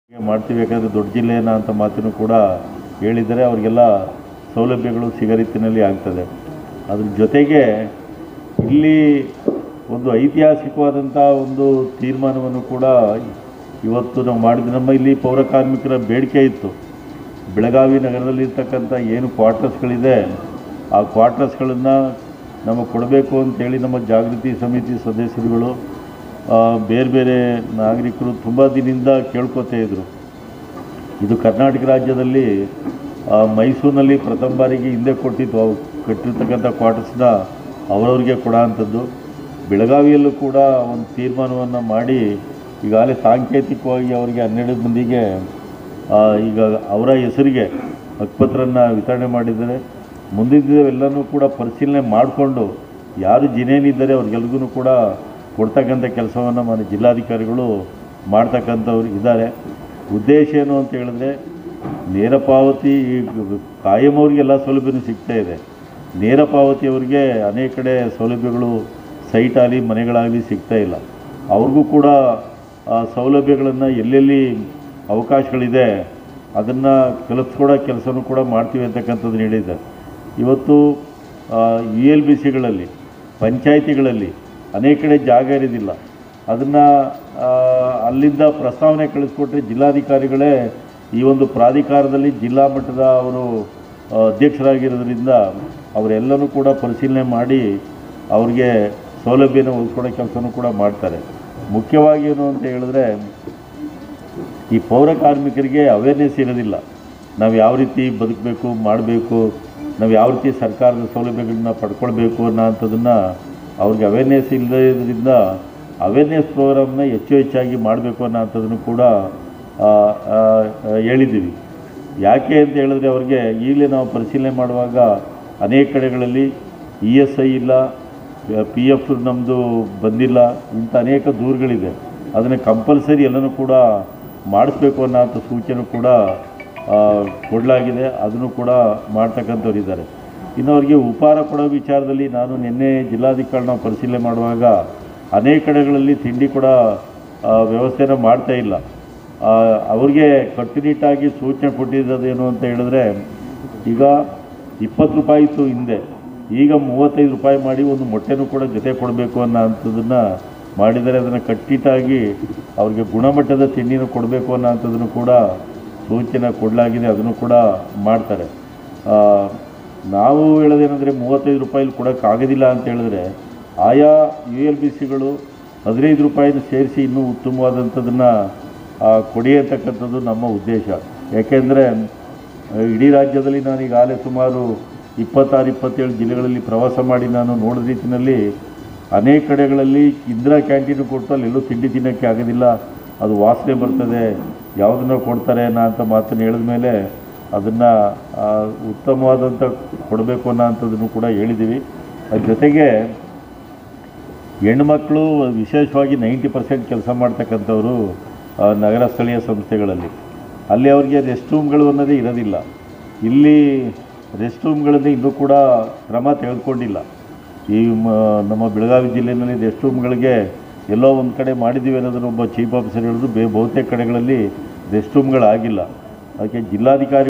ಹೀಗೆ ಮಾಡ್ತೀವಿ ಯಾಕಂದರೆ ದೊಡ್ಡ ಜಿಲ್ಲೆನ ಅಂತ ಮಾತನ್ನು ಕೂಡ ಹೇಳಿದರೆ ಅವರಿಗೆಲ್ಲ ಸೌಲಭ್ಯಗಳು ಸಿಗೋ ರೀತಿಯಲ್ಲಿ ಆಗ್ತದೆ ಅದ್ರ ಜೊತೆಗೆ ಇಲ್ಲಿ ಒಂದು ಐತಿಹಾಸಿಕವಾದಂಥ ಒಂದು ತೀರ್ಮಾನವನ್ನು ಕೂಡ ಇವತ್ತು ನಾವು ಮಾಡಿದ ನಮ್ಮ ಇಲ್ಲಿ ಪೌರ ಕಾರ್ಮಿಕರ ಬೇಡಿಕೆ ಇತ್ತು ಬೆಳಗಾವಿ ನಗರದಲ್ಲಿರ್ತಕ್ಕಂಥ ಏನು ಕ್ವಾರ್ಟರ್ಸ್ಗಳಿದೆ ಆ ಕ್ವಾರ್ಟರ್ಸ್ಗಳನ್ನು ನಮಗೆ ಕೊಡಬೇಕು ಅಂತೇಳಿ ನಮ್ಮ ಜಾಗೃತಿ ಸಮಿತಿ ಸದಸ್ಯರುಗಳು ಆ, ಬೇರೆ ಬೇರೆ ನಾಗರಿಕರು ತುಂಬ ದಿನದಿಂದ ಕೇಳ್ಕೊತಾ ಇದ್ದರು ಇದು ಕರ್ನಾಟಕ ರಾಜ್ಯದಲ್ಲಿ ಆ, ಮೈಸೂರಿನಲ್ಲಿ ಪ್ರಥಮ ಬಾರಿಗೆ ಹಿಂದೆ ಕೊಟ್ಟಿದ್ದು ಅವು ಕಟ್ಟಿರ್ತಕ್ಕಂಥ ಕ್ವಾರ್ಟರ್ಸ್ನ ಅವರವ್ರಿಗೆ ಕೊಡೋ ಅಂಥದ್ದು ಬೆಳಗಾವಿಯಲ್ಲೂ ಕೂಡ ಒಂದು ತೀರ್ಮಾನವನ್ನು ಮಾಡಿ ಈಗಾಗಲೇ ಸಾಂಕೇತಿಕವಾಗಿ ಅವರಿಗೆ ಹನ್ನೆರಡು ಮಂದಿಗೆ ಆ, ಈಗ ಅವರ ಹೆಸರಿಗೆ ಹಕ್ಕುಪತ್ರನ್ನು ವಿತರಣೆ ಮಾಡಿದ್ದಾರೆ ಮುಂದಿದ್ದವೆಲ್ಲನೂ ಕೂಡ ಪರಿಶೀಲನೆ ಮಾಡಿಕೊಂಡು ಯಾರು ಜಿನೇನಿದ್ದಾರೆ ಅವ್ರಿಗೆಲ್ರಿಗೂ ಕೂಡ ಕೊಡ್ತಕ್ಕಂಥ ಕೆಲಸವನ್ನು ಮನೆ ಜಿಲ್ಲಾಧಿಕಾರಿಗಳು ಮಾಡ್ತಕ್ಕಂಥವ್ರು ಇದ್ದಾರೆ ಉದ್ದೇಶ ಏನು ಅಂತ ಹೇಳಿದ್ರೆ ನೇರ ಪಾವತಿ ಈ ಕಾಯಂ ಅವ್ರಿಗೆಲ್ಲ ಸೌಲಭ್ಯನೂ ಸಿಗ್ತಾ ಇದೆ ನೇರ ಪಾವತಿಯವರಿಗೆ ಅನೇಕ ಕಡೆ ಸೌಲಭ್ಯಗಳು ಸೈಟ್ ಆಗಲಿ ಮನೆಗಳಾಗಲಿ ಸಿಗ್ತಾ ಇಲ್ಲ ಅವ್ರಿಗೂ ಕೂಡ ಆ ಸೌಲಭ್ಯಗಳನ್ನು ಎಲ್ಲೆಲ್ಲಿ ಅವಕಾಶಗಳಿದೆ ಅದನ್ನು ಕಲ್ಪಿಸ್ಕೊಡೋ ಕೆಲಸನೂ ಕೂಡ ಮಾಡ್ತೀವಿ ಅಂತಕ್ಕಂಥದ್ದು ಹೇಳಿದ್ದಾರೆ ಇವತ್ತು ಯು ಎಲ್ ಬಿ ಸಿಗಳಲ್ಲಿ ಪಂಚಾಯಿತಿಗಳಲ್ಲಿ ಅನೇಕ ಕಡೆ ಜಾಗ ಇರೋದಿಲ್ಲ ಅದನ್ನು ಅಲ್ಲಿಂದ ಪ್ರಸ್ತಾವನೆ ಕಳಿಸ್ಕೊಟ್ರೆ ಜಿಲ್ಲಾಧಿಕಾರಿಗಳೇ ಈ ಒಂದು ಪ್ರಾಧಿಕಾರದಲ್ಲಿ ಜಿಲ್ಲಾ ಮಟ್ಟದ ಅವರು ಆ, ಅಧ್ಯಕ್ಷರಾಗಿರೋದ್ರಿಂದ ಅವರೆಲ್ಲನೂ ಕೂಡ ಪರಿಶೀಲನೆ ಮಾಡಿ ಅವ್ರಿಗೆ ಸೌಲಭ್ಯನ ಒದಗಿಸ್ಕೊಡೋ ಕೆಲಸನೂ ಕೂಡ ಮಾಡ್ತಾರೆ ಮುಖ್ಯವಾಗಿ ಏನು ಅಂತ ಹೇಳಿದ್ರೆ ಈ ಪೌರ ಕಾರ್ಮಿಕರಿಗೆ ಅವೇರ್ನೆಸ್ ಇರೋದಿಲ್ಲ ನಾವು ಯಾವ ರೀತಿ ಬದುಕಬೇಕು ಮಾಡಬೇಕು ನಾವು ಯಾವ ರೀತಿ ಸರ್ಕಾರದ ಸೌಲಭ್ಯಗಳನ್ನ ಪಡ್ಕೊಳ್ಬೇಕು ಅನ್ನೋ ಅಂಥದ್ದನ್ನು ಅವ್ರಿಗೆ ಅವೇರ್ನೆಸ್ ಇಲ್ಲದ್ರಿಂದ ಅವೇರ್ನೆಸ್ ಪ್ರೋಗ್ರಾಮ್ನ ಹೆಚ್ಚು ಹೆಚ್ಚಾಗಿ ಮಾಡಬೇಕು ಅನ್ನೋ ಅಂಥದ್ದನ್ನು ಕೂಡ ಆ, ಆ, ಆ, ಹೇಳಿದ್ದೀವಿ ಯಾಕೆ ಅಂತ ಹೇಳಿದ್ರೆ ಅವ್ರಿಗೆ ಈಗಲೇ ನಾವು ಪರಿಶೀಲನೆ ಮಾಡುವಾಗ ಅನೇಕ ಕಡೆಗಳಲ್ಲಿ ಇ ಎಸ್ ಐ ಇಲ್ಲ ಪಿ ಎಫ್ ನಮ್ಮದು ಬಂದಿಲ್ಲ ಇಂಥ ಅನೇಕ ದೂರುಗಳಿದೆ ಅದನ್ನು ಕಂಪಲ್ಸರಿ ಎಲ್ಲನೂ ಕೂಡ ಮಾಡಿಸ್ಬೇಕು ಅನ್ನೋಂಥ ಸೂಚನೆ ಕೂಡ ಆ, ಕೊಡಲಾಗಿದೆ ಅದನ್ನು ಕೂಡ ಮಾಡ್ತಕ್ಕಂಥವ್ರು ಇದ್ದಾರೆ ಇನ್ನು ಅವರಿಗೆ ಉಪಹಾರ ಕೊಡೋ ವಿಚಾರದಲ್ಲಿ ನಾನು ನಿನ್ನೆ ಜಿಲ್ಲಾಧಿಕಾರಿನ ಪರಿಶೀಲನೆ ಮಾಡುವಾಗ ಅನೇಕ ಕಡೆಗಳಲ್ಲಿ ತಿಂಡಿ ಕೂಡ ಆ, ವ್ಯವಸ್ಥೆನ ಮಾಡ್ತಾ ಇಲ್ಲ ಆ, ಅವ್ರಿಗೆ ಕಟ್ಟುನಿಟ್ಟಾಗಿ ಸೂಚನೆ ಕೊಟ್ಟಿರೋದೇನು ಅಂತ ಹೇಳಿದ್ರೆ ಈಗ ಇಪ್ಪತ್ತು ರೂಪಾಯಿ ಇತ್ತು ಹಿಂದೆ ಈಗ ಮೂವತ್ತೈದು ರೂಪಾಯಿ ಮಾಡಿ ಒಂದು ಮೊಟ್ಟೆನೂ ಕೂಡ ಜೊತೆ ಕೊಡಬೇಕು ಅನ್ನೋ ಅಂಥದ್ದನ್ನು ಮಾಡಿದರೆ ಅದನ್ನು ಕಟ್ಟಿಟ್ಟಾಗಿ ಅವ್ರಿಗೆ ಗುಣಮಟ್ಟದ ತಿಂಡಿನೂ ಕೊಡಬೇಕು ಅನ್ನೋ ಅಂಥದ್ದನ್ನು ಕೂಡ ಸೂಚನೆ ಕೊಡಲಾಗಿದೆ ಅದನ್ನು ಕೂಡ ಮಾಡ್ತಾರೆ ಆ, ನಾವು ಹೇಳೋದೇನೆಂದರೆ ಮೂವತ್ತೈದು ರೂಪಾಯಿಲಿ ಕೊಡೋಕ್ಕಾಗೋದಿಲ್ಲ ಅಂತ ಹೇಳಿದ್ರೆ ಆಯಾ ಯು ಎಲ್ ಬಿ ಸಿಗಳು ಹದಿನೈದು ರೂಪಾಯಿನ ಸೇರಿಸಿ ಇನ್ನೂ ಉತ್ತಮವಾದಂಥದ್ದನ್ನು ಕೊಡಿ ಅಂತಕ್ಕಂಥದ್ದು ನಮ್ಮ ಉದ್ದೇಶ ಯಾಕೆಂದರೆ ಇಡೀ ರಾಜ್ಯದಲ್ಲಿ ನಾನು ಈಗಾಗಲೇ ಸುಮಾರು ಇಪ್ಪತ್ತಾರು ಇಪ್ಪತ್ತೇಳು ಜಿಲ್ಲೆಗಳಲ್ಲಿ ಪ್ರವಾಸ ಮಾಡಿ ನಾನು ನೋಡಿದ ರೀತಿಯಲ್ಲಿ ಅನೇಕ ಕಡೆಗಳಲ್ಲಿ ಇಂದಿರಾ ಕ್ಯಾಂಟೀನ್ ಕೊಟ್ಟು ಅಲ್ಲೆಲ್ಲೂ ತಿಂಡಿ ತಿನ್ನೋಕ್ಕೆ ಆಗೋದಿಲ್ಲ ಅದು ವಾಸನೆ ಬರ್ತದೆ ಯಾವುದನ್ನು ಕೊಡ್ತಾರೆ ಅನ್ನೋ ಅಂತ ಮಾತನ್ನು ಹೇಳಿದ ಮೇಲೆ ಅದನ್ನು ಉತ್ತಮವಾದಂಥ ಕೊಡಬೇಕು ಅನ್ನೋ ಅಂಥದ್ದನ್ನು ಕೂಡ ಹೇಳಿದ್ದೀವಿ ಅದ್ರ ಜೊತೆಗೆ ಹೆಣ್ಮಕ್ಳು ವಿಶೇಷವಾಗಿ ನೈಂಟಿ ಪರ್ಸೆಂಟ್ ಕೆಲಸ ಮಾಡ್ತಕ್ಕಂಥವ್ರು ಆ, ನಗರ ಸ್ಥಳೀಯ ಸಂಸ್ಥೆಗಳಲ್ಲಿ ಅಲ್ಲಿ ಅವ್ರಿಗೆ ರೆಸ್ಟ್ ರೂಮ್ಗಳು ಅನ್ನೋದೇ ಇರೋದಿಲ್ಲ ಇಲ್ಲಿ ರೆಸ್ಟ್ ರೂಮ್ಗಳಲ್ಲಿ ಇನ್ನೂ ಕೂಡ ಕ್ರಮ ತೆಗೆದುಕೊಂಡಿಲ್ಲ ಈ ಮ ನಮ್ಮ ಬೆಳಗಾವಿ ಜಿಲ್ಲೆಯಲ್ಲಿ ರೆಸ್ಟ್ ರೂಮ್ಗಳಿಗೆ ಎಲ್ಲೋ ಒಂದು ಕಡೆ ಮಾಡಿದ್ದೀವಿ ಅನ್ನೋದನ್ನು ಒಬ್ಬ ಚೀಫ್ ಆಫೀಸರ್ ಹೇಳಿದ್ರು ಬೇ ಬಹುತೇಕ ಕಡೆಗಳಲ್ಲಿ ರೆಸ್ಟ್ ರೂಮ್ಗಳಾಗಿಲ್ಲ ಅದಕ್ಕೆ ಜಿಲ್ಲಾಧಿಕಾರಿ